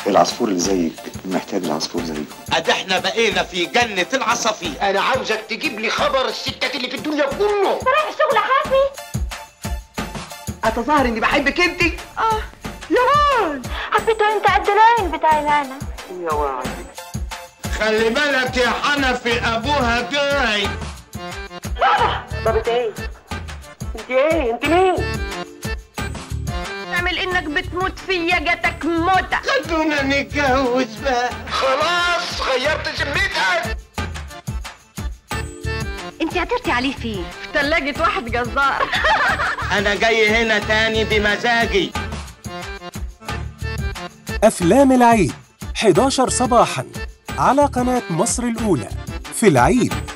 العصفور اللي زيك محتاج لعصفور زيكم ادي احنا بقينا في جنة العصافير انا عاوزك تجيب لي خبر الستات اللي في الدنيا كله رايح الشغل حافي اتظاهر اني بحبك انت اه يا واد حبيته انت قد العين بتاعي انا يا واد خلي بالك يا حنفي ابوها جاي بابا ايه انت ايه انت مين تعمل انك بتموت فيا جاتك موتة خدونا نتجوز بقى خلاص غيرت ذمتك انت عثرتي عليه فين في ثلاجة واحد جزار انا جاي هنا تاني بمزاجي أفلام العيد 11 صباحا على قناة مصر الأولى في العيد